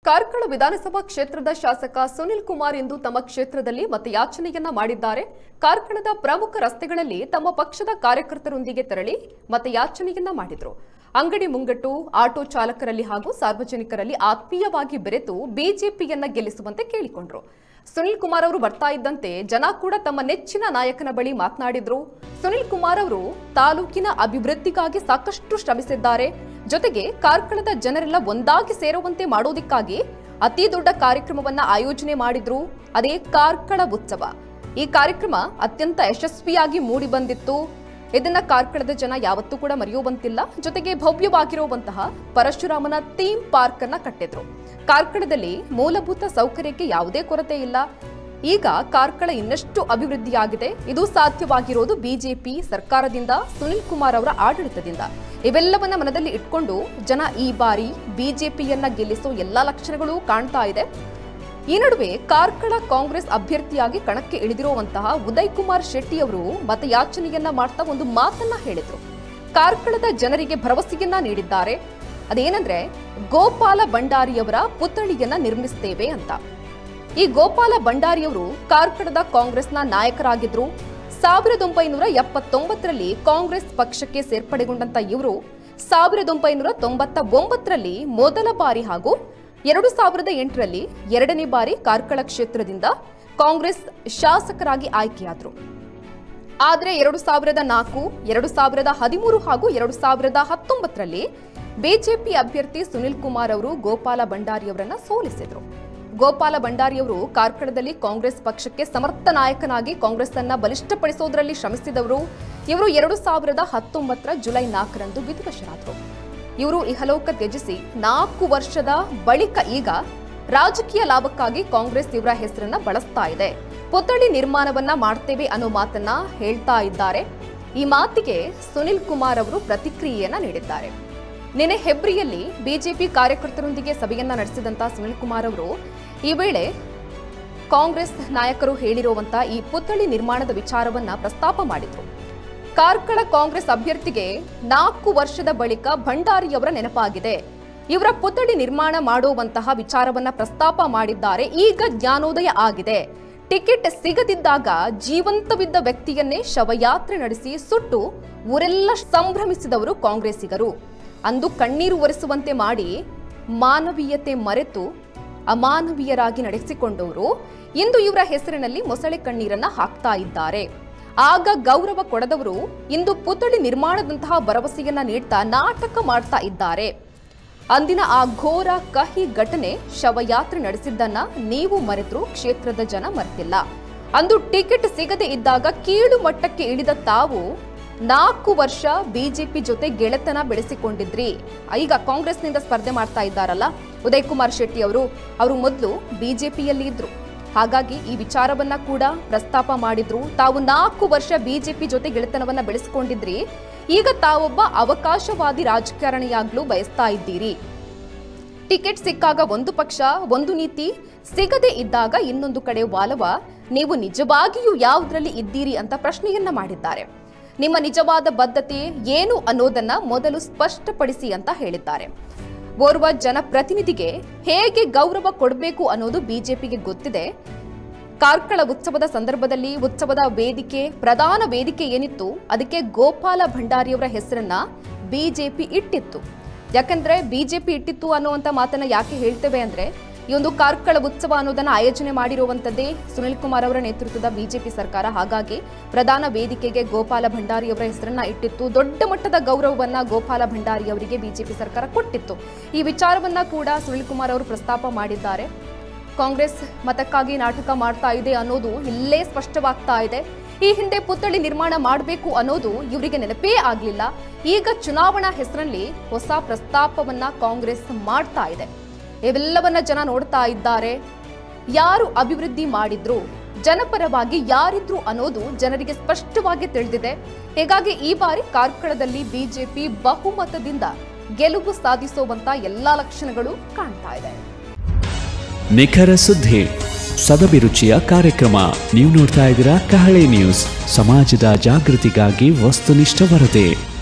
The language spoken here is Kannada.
ಕಾರ್ಕಳ ವಿಧಾನಸಭಾ ಕ್ಷೇತ್ರದ ಶಾಸಕ ಸುನಿಲ್ ಕುಮಾರ್ ಇಂದು ತಮ್ಮ ಕ್ಷೇತ್ರದಲ್ಲಿ ಮತಯಾಚನೆಯನ್ನ ಮಾಡಿದ್ದಾರೆ ಕಾರ್ಕಳದ ಪ್ರಮುಖ ರಸ್ತೆಗಳಲ್ಲಿ ತಮ್ಮ ಪಕ್ಷದ ಕಾರ್ಯಕರ್ತರೊಂದಿಗೆ ತೆರಳಿ ಮತಯಾಚನೆಯನ್ನ ಮಾಡಿದ್ರು ಅಂಗಡಿ ಮುಂಗಟ್ಟು ಆಟೋ ಚಾಲಕರಲ್ಲಿ ಹಾಗೂ ಸಾರ್ವಜನಿಕರಲ್ಲಿ ಆತ್ಮೀಯವಾಗಿ ಬೆರೆತು ಬಿಜೆಪಿಯನ್ನ ಗೆಲ್ಲಿಸುವಂತೆ ಕೇಳಿಕೊಂಡ್ರು ಸುನಿಲ್ ಕುಮಾರ್ ಅವರು ಬರ್ತಾ ಇದ್ದಂತೆ ಜನ ಕೂಡ ತಮ್ಮ ನೆಚ್ಚಿನ ನಾಯಕನ ಬಳಿ ಮಾತನಾಡಿದ್ರು ಸುನಿಲ್ ಕುಮಾರ್ ಅವರು ತಾಲೂಕಿನ ಅಭಿವೃದ್ಧಿಗಾಗಿ ಸಾಕಷ್ಟು ಶ್ರಮಿಸಿದ್ದಾರೆ ಜೊತೆಗೆ ಕಾರ್ಕಳದ ಜನರೆಲ್ಲ ಒಂದಾಗಿ ಸೇರುವಂತೆ ಮಾಡೋದಕ್ಕಾಗಿ ಅತಿ ದೊಡ್ಡ ಕಾರ್ಯಕ್ರಮವನ್ನ ಆಯೋಜನೆ ಮಾಡಿದ್ರು ಅದೇ ಕಾರ್ಕಳ ಉತ್ಸವ ಈ ಕಾರ್ಯಕ್ರಮ ಅತ್ಯಂತ ಯಶಸ್ವಿಯಾಗಿ ಮೂಡಿ ಬಂದಿತ್ತು ಇದನ್ನ ಕಾರ್ಕಳದ ಜನ ಯಾವತ್ತೂ ಕೂಡ ಮರೆಯುವಂತಿಲ್ಲ ಜೊತೆಗೆ ಭವ್ಯವಾಗಿರುವಂತಹ ಪರಶುರಾಮನ ಥೀಮ್ ಪಾರ್ಕ್ ಅನ್ನ ಕಟ್ಟಿದ್ರು ಕಾರ್ಕಳದಲ್ಲಿ ಮೂಲಭೂತ ಸೌಕರ್ಯಕ್ಕೆ ಯಾವುದೇ ಕೊರತೆ ಇಲ್ಲ ಈಗ ಕಾರ್ಕಳ ಇನ್ನಷ್ಟು ಅಭಿವೃದ್ಧಿಯಾಗಿದೆ ಇದು ಸಾಧ್ಯವಾಗಿರೋದು ಬಿಜೆಪಿ ಸರ್ಕಾರದಿಂದ ಸುನಿಲ್ ಕುಮಾರ್ ಅವರ ಆಡಳಿತದಿಂದ ಇವೆಲ್ಲವನ್ನ ಮನದಲ್ಲಿ ಇಟ್ಕೊಂಡು ಜನ ಈ ಬಾರಿ ಬಿಜೆಪಿಯನ್ನ ಗೆಲ್ಲಿಸೋ ಎಲ್ಲಾ ಲಕ್ಷಣಗಳು ಕಾಣ್ತಾ ಇದೆ ಈ ನಡುವೆ ಕಾರ್ಕಳ ಕಾಂಗ್ರೆಸ್ ಅಭ್ಯರ್ಥಿಯಾಗಿ ಕಣಕ್ಕೆ ಇಳಿದಿರುವಂತಹ ಉದಯ್ ಕುಮಾರ್ ಶೆಟ್ಟಿ ಅವರು ಮತಯಾಚನೆಯನ್ನ ಮಾಡ್ತಾ ಒಂದು ಮಾತನ್ನ ಹೇಳಿದ್ರು ಕಾರ್ಕಳದ ಜನರಿಗೆ ಭರವಸೆಯನ್ನ ನೀಡಿದ್ದಾರೆ ಅದೇನಂದ್ರೆ ಗೋಪಾಲ ಭಂಡಾರಿಯವರ ಪುತ್ಥಳಿಯನ್ನ ನಿರ್ಮಿಸ್ತೇವೆ ಅಂತ ಈ ಗೋಪಾಲ ಭಂಡಾರಿಯವರು ಕಾರ್ಕಳದ ಕಾಂಗ್ರೆಸ್ನ ನಾಯಕರಾಗಿದ್ರು ಸಾವಿರದ ಒಂಬೈನೂರ ಎಪ್ಪತ್ತೊಂಬತ್ತರಲ್ಲಿ ಕಾಂಗ್ರೆಸ್ ಪಕ್ಷಕ್ಕೆ ಸೇರ್ಪಡೆಗೊಂಡಂತ ಇವರು ಸಾವಿರದ ಒಂಬೈನೂರ ತೊಂಬತ್ತ ಒಂಬತ್ತರಲ್ಲಿ ಮೊದಲ ಬಾರಿ ಹಾಗೂ ಎರಡು ಸಾವಿರದ ಎಂಟರಲ್ಲಿ ಎರಡನೇ ಬಾರಿ ಕಾರ್ಕಳ ಕ್ಷೇತ್ರದಿಂದ ಕಾಂಗ್ರೆಸ್ ಶಾಸಕರಾಗಿ ಆಯ್ಕೆಯಾದರು ಆದರೆ ಎರಡು ಸಾವಿರದ ನಾಲ್ಕು ಎರಡು ಸಾವಿರದ ಹದಿಮೂರು ಹಾಗೂ ಎರಡು ಸಾವಿರದ ಹತ್ತೊಂಬತ್ತರಲ್ಲಿ ಬಿಜೆಪಿ ಅಭ್ಯರ್ಥಿ ಸುನಿಲ್ ಕುಮಾರ್ ಅವರು ಗೋಪಾಲ ಭಂಡಾರಿಯವರನ್ನ ಸೋಲಿಸಿದ್ರು ಗೋಪಾಲ ಭಂಡಾರಿಯವರು ಕಾರ್ಕಳದಲ್ಲಿ ಕಾಂಗ್ರೆಸ್ ಪಕ್ಷಕ್ಕೆ ಸಮರ್ಥ ನಾಯಕನಾಗಿ ಕಾಂಗ್ರೆಸ್ ಅನ್ನ ಬಲಿಷ್ಠಪಡಿಸೋದ್ರಲ್ಲಿ ಶ್ರಮಿಸಿದವರು ಇವರು ಎರಡು ಸಾವಿರದ ಹತ್ತೊಂಬತ್ತರ ಜುಲೈ ನಾಲ್ಕರಂದು ವಿಧಿವಶರಾದರು ಇವರು ಇಹಲೋಕ ತ್ಯಜಿಸಿ ನಾಲ್ಕು ವರ್ಷದ ಬಳಿಕ ಈಗ ರಾಜಕೀಯ ಲಾಭಕ್ಕಾಗಿ ಕಾಂಗ್ರೆಸ್ ಇವರ ಹೆಸರನ್ನ ಬಳಸ್ತಾ ಇದೆ ಪುತ್ಥಳಿ ನಿರ್ಮಾಣವನ್ನ ಮಾಡ್ತೇವೆ ಅನ್ನೋ ಮಾತನ್ನ ಹೇಳ್ತಾ ಇದ್ದಾರೆ ಈ ಮಾತಿಗೆ ಸುನಿಲ್ ಕುಮಾರ್ ಅವರು ಪ್ರತಿಕ್ರಿಯೆಯನ್ನ ನೀಡಿದ್ದಾರೆ ನಿನ್ನೆ ಹೆಬ್ರಿಯಲ್ಲಿ ಬಿಜೆಪಿ ಕಾರ್ಯಕರ್ತರೊಂದಿಗೆ ಸಭೆಯನ್ನ ನಡೆಸಿದಂತ ಸುನಿಲ್ ಕುಮಾರ್ ಅವರು ಈ ವೇಳೆ ಕಾಂಗ್ರೆಸ್ ನಾಯಕರು ಹೇಳಿರುವಂತ ಈ ಪುತ್ಥಳಿ ನಿರ್ಮಾಣದ ವಿಚಾರವನ್ನ ಪ್ರಸ್ತಾಪ ಮಾಡಿದ್ರು ಕಾರ್ಕಳ ಕಾಂಗ್ರೆಸ್ ಅಭ್ಯರ್ಥಿಗೆ ನಾಲ್ಕು ವರ್ಷದ ಬಳಿಕ ಭಂಡಾರಿಯವರ ನೆನಪಾಗಿದೆ ಇವರ ಪುತ್ಥಳಿ ನಿರ್ಮಾಣ ಮಾಡುವಂತಹ ವಿಚಾರವನ್ನ ಪ್ರಸ್ತಾಪ ಮಾಡಿದ್ದಾರೆ ಈಗ ಜ್ಞಾನೋದಯ ಆಗಿದೆ ಟಿಕೆಟ್ ಸಿಗದಿದ್ದಾಗ ಜೀವಂತವಿದ್ದ ವ್ಯಕ್ತಿಯನ್ನೇ ಶವಯಾತ್ರೆ ನಡೆಸಿ ಸುಟ್ಟು ಊರೆಲ್ಲ ಸಂಭ್ರಮಿಸಿದವರು ಕಾಂಗ್ರೆಸ್ಸಿಗರು ಅಂದು ಕಣ್ಣೀರು ಒರೆಸುವಂತೆ ಮಾಡಿ ಮಾನವೀಯತೆ ಮರೆತು ಅಮಾನವೀಯರಾಗಿ ನಡೆಸಿಕೊಂಡವರು ಇಂದು ಇವರ ಹೆಸರಿನಲ್ಲಿ ಮೊಸಳೆ ಕಣ್ಣೀರನ್ನ ಹಾಕ್ತಾ ಇದ್ದಾರೆ ಆಗ ಗೌರವ ಕೊಡದವರು ಇಂದು ಪುತ್ಥಳಿ ನಿರ್ಮಾಣದಂತಹ ಭರವಸೆಯನ್ನ ನೀಡ್ತಾ ನಾಟಕ ಮಾಡ್ತಾ ಇದ್ದಾರೆ ಅಂದಿನ ಆ ಘೋರ ಕಹಿ ಘಟನೆ ಶವಯಾತ್ರೆ ನಡೆಸಿದ್ದನ್ನ ನೀವು ಮರೆತರೂ ಕ್ಷೇತ್ರದ ಜನ ಮರೆತಿಲ್ಲ ಅಂದು ಟಿಕೆಟ್ ಸಿಗದೆ ಇದ್ದಾಗ ಕೀಳು ಮಟ್ಟಕ್ಕೆ ಇಳಿದ ತಾವು ನಾಲ್ಕು ವರ್ಷ ಬಿಜೆಪಿ ಜೊತೆ ಗೆಳೆತನ ಬೆಳೆಸಿಕೊಂಡಿದ್ರಿ ಈಗ ಕಾಂಗ್ರೆಸ್ನಿಂದ ಸ್ಪರ್ಧೆ ಮಾಡ್ತಾ ಇದ್ದಾರಲ್ಲ ಉದಯ್ ಕುಮಾರ್ ಶೆಟ್ಟಿ ಅವರು ಅವರು ಮೊದಲು ಬಿಜೆಪಿಯಲ್ಲಿ ಇದ್ರು ಹಾಗಾಗಿ ಈ ವಿಚಾರವನ್ನ ಕೂಡ ಪ್ರಸ್ತಾಪ ಮಾಡಿದ್ರು ತಾವು ನಾಲ್ಕು ವರ್ಷ ಬಿಜೆಪಿ ಜೊತೆ ಗೆಳೆತನವನ್ನ ಬೆಳೆಸಿಕೊಂಡಿದ್ರಿ ಈಗ ತಾವೊಬ್ಬ ಅವಕಾಶವಾದಿ ರಾಜಕಾರಣಿಯಾಗ್ಲೂ ಬಯಸ್ತಾ ಇದ್ದೀರಿ ಟಿಕೆಟ್ ಸಿಕ್ಕಾಗ ಒಂದು ಪಕ್ಷ ಒಂದು ನೀತಿ ಸಿಗದೆ ಇದ್ದಾಗ ಇನ್ನೊಂದು ಕಡೆ ವಾಲವ ನೀವು ನಿಜವಾಗಿಯೂ ಯಾವುದ್ರಲ್ಲಿ ಇದ್ದೀರಿ ಅಂತ ಪ್ರಶ್ನೆಯನ್ನ ಮಾಡಿದ್ದಾರೆ ನಿಮ್ಮ ನಿಜವಾದ ಬದ್ಧತೆ ಏನು ಅನ್ನೋದನ್ನ ಮೊದಲು ಸ್ಪಷ್ಟಪಡಿಸಿ ಅಂತ ಹೇಳಿದ್ದಾರೆ ಓರ್ವ ಜನಪ್ರತಿನಿಧಿಗೆ ಹೇಗೆ ಗೌರವ ಕೊಡಬೇಕು ಅನ್ನೋದು ಬಿಜೆಪಿಗೆ ಗೊತ್ತಿದೆ ಕಾರ್ಕಳ ಉತ್ಸವದ ಸಂದರ್ಭದಲ್ಲಿ ಉತ್ಸವದ ವೇದಿಕೆ ಪ್ರಧಾನ ವೇದಿಕೆ ಏನಿತ್ತು ಅದಕ್ಕೆ ಗೋಪಾಲ ಭಂಡಾರಿಯವರ ಹೆಸರನ್ನ ಬಿಜೆಪಿ ಇಟ್ಟಿತ್ತು ಯಾಕಂದ್ರೆ ಬಿಜೆಪಿ ಇಟ್ಟಿತ್ತು ಅನ್ನುವಂಥ ಮಾತನ್ನ ಯಾಕೆ ಹೇಳ್ತೇವೆ ಅಂದ್ರೆ ಈ ಒಂದು ಕಾರ್ಕಳ ಉತ್ಸವ ಅನ್ನೋದನ್ನ ಆಯೋಜನೆ ಮಾಡಿರುವಂತದ್ದೇ ಸುನಿಲ್ ಕುಮಾರ್ ಅವರ ನೇತೃತ್ವದ ಬಿಜೆಪಿ ಸರ್ಕಾರ ಹಾಗಾಗಿ ಪ್ರಧಾನ ವೇದಿಕೆಗೆ ಗೋಪಾಲ ಭಂಡಾರಿ ಅವರ ಹೆಸರನ್ನ ಇಟ್ಟಿತ್ತು ದೊಡ್ಡ ಮಟ್ಟದ ಗೌರವವನ್ನ ಗೋಪಾಲ ಭಂಡಾರಿ ಅವರಿಗೆ ಬಿಜೆಪಿ ಸರ್ಕಾರ ಕೊಟ್ಟಿತ್ತು ಈ ವಿಚಾರವನ್ನ ಕೂಡ ಸುನಿಲ್ ಕುಮಾರ್ ಅವರು ಪ್ರಸ್ತಾಪ ಮಾಡಿದ್ದಾರೆ ಕಾಂಗ್ರೆಸ್ ಮತಕ್ಕಾಗಿ ನಾಟಕ ಮಾಡ್ತಾ ಇದೆ ಅನ್ನೋದು ಇಲ್ಲೇ ಸ್ಪಷ್ಟವಾಗ್ತಾ ಇದೆ ಈ ಹಿಂದೆ ಪುತ್ಥಳಿ ನಿರ್ಮಾಣ ಮಾಡಬೇಕು ಅನ್ನೋದು ಇವರಿಗೆ ನೆನಪೇ ಆಗಲಿಲ್ಲ ಈಗ ಚುನಾವಣಾ ಹೆಸರಲ್ಲಿ ಹೊಸ ಪ್ರಸ್ತಾಪವನ್ನ ಕಾಂಗ್ರೆಸ್ ಮಾಡ್ತಾ ಇದೆ ಇವೆಲ್ಲವನ್ನ ಜನ ನೋಡ್ತಾ ಇದ್ದಾರೆ ಯಾರು ಅಭಿವೃದ್ಧಿ ಮಾಡಿದ್ರು ಜನಪರವಾಗಿ ಯಾರಿದ್ರು ಅನ್ನೋದು ಜನರಿಗೆ ಸ್ಪಷ್ಟವಾಗಿ ತಿಳಿದಿದೆ ಹೀಗಾಗಿ ಈ ಬಾರಿ ಕಾರ್ಕಳದಲ್ಲಿ ಬಿಜೆಪಿ ಬಹುಮತದಿಂದ ಗೆಲುವು ಸಾಧಿಸುವಂತ ಎಲ್ಲಾ ಲಕ್ಷಣಗಳು ಕಾಣ್ತಾ ಇದೆ ನಿಖರ ಸುದ್ದಿ ಸದಭಿರುಚಿಯ ಕಾರ್ಯಕ್ರಮ ನೀವು ನೋಡ್ತಾ ಇದ್ದೀರಾ ಕಹಳೆ ನ್ಯೂಸ್ ಸಮಾಜದ ಜಾಗೃತಿಗಾಗಿ ವಸ್ತುನಿಷ್ಠ ವರದಿ